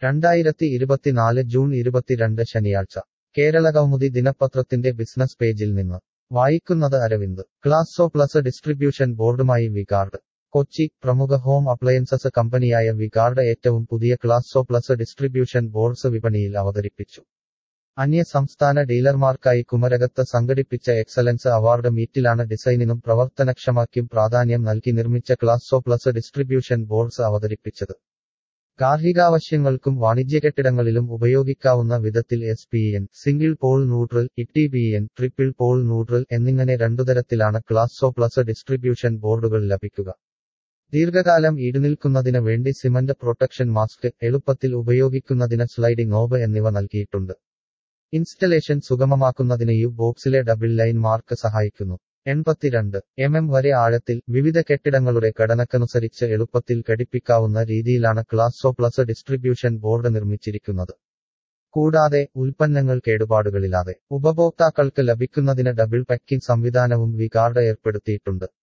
രണ്ടായിരത്തി ഇരുപത്തിനാല് ജൂൺ ഇരുപത്തിരണ്ട് ശനിയാഴ്ച കേരള കൗമുദി ദിനപത്രത്തിന്റെ ബിസിനസ് പേജിൽ നിന്ന് വായിക്കുന്നത് അരവിന്ദ് ക്ലാസോ പ്ലസ് ഡിസ്ട്രിബ്യൂഷൻ ബോർഡുമായി വികാർഡ് കൊച്ചി പ്രമുഖ ഹോം അപ്ലയൻസസ് കമ്പനിയായ വികാർഡ് ഏറ്റവും പുതിയ ക്ലാസോ പ്ലസ് ഡിസ്ട്രിബ്യൂഷൻ ബോർഡ്സ് വിപണിയിൽ അവതരിപ്പിച്ചു അന്യ സംസ്ഥാന ഡീലർമാർക്കായി കുമരകത്ത് സംഘടിപ്പിച്ച എക്സലൻസ് അവാർഡ് മീറ്റിലാണ് ഡിസൈനിനും പ്രവർത്തനക്ഷമയ്ക്കും പ്രാധാന്യം നൽകി നിർമ്മിച്ച ക്ലാസോ പ്ലസ് ഡിസ്ട്രിബ്യൂഷൻ ബോർഡ്സ് അവതരിപ്പിച്ചത് ഗാർഹികാവശ്യങ്ങൾക്കും വാണിജ്യ കെട്ടിടങ്ങളിലും ഉപയോഗിക്കാവുന്ന വിധത്തിൽ S P N single pole neutral ഇട്ടി B N triple pole neutral എന്നിങ്ങനെ രണ്ടുതരത്തിലാണ് ക്ലാസോ പ്ലസ് ഡിസ്ട്രിബ്യൂഷൻ ബോർഡുകൾ ലഭിക്കുക ദീർഘകാലം ഈടുനിൽക്കുന്നതിന് വേണ്ടി സിമന്റ് പ്രൊട്ടക്ഷൻ മാസ്ക് എളുപ്പത്തിൽ ഉപയോഗിക്കുന്നതിന് സ്ലൈഡിംഗ് നോബ് എന്നിവ നൽകിയിട്ടുണ്ട് ഇൻസ്റ്റലേഷൻ സുഗമമാക്കുന്നതിന് യു ബോക്സിലെ ഡബിൾ ലൈൻ മാർക്ക് സഹായിക്കുന്നു എൺപത്തിരണ്ട് എം എം വരെ ആഴത്തിൽ വിവിധ കെട്ടിടങ്ങളുടെ ഘടനക്കനുസരിച്ച് എളുപ്പത്തിൽ ഘടിപ്പിക്കാവുന്ന രീതിയിലാണ് ക്ലാസോ പ്ലസ് ഡിസ്ട്രിബ്യൂഷൻ ബോർഡ് നിർമ്മിച്ചിരിക്കുന്നത് കൂടാതെ ഉൽപ്പന്നങ്ങൾ കേടുപാടുകളില്ലാതെ ഉപഭോക്താക്കൾക്ക് ലഭിക്കുന്നതിന് ഡബിൾ പാക്കിംഗ് സംവിധാനവും വികാർഡ് ഏർപ്പെടുത്തിയിട്ടുണ്ട്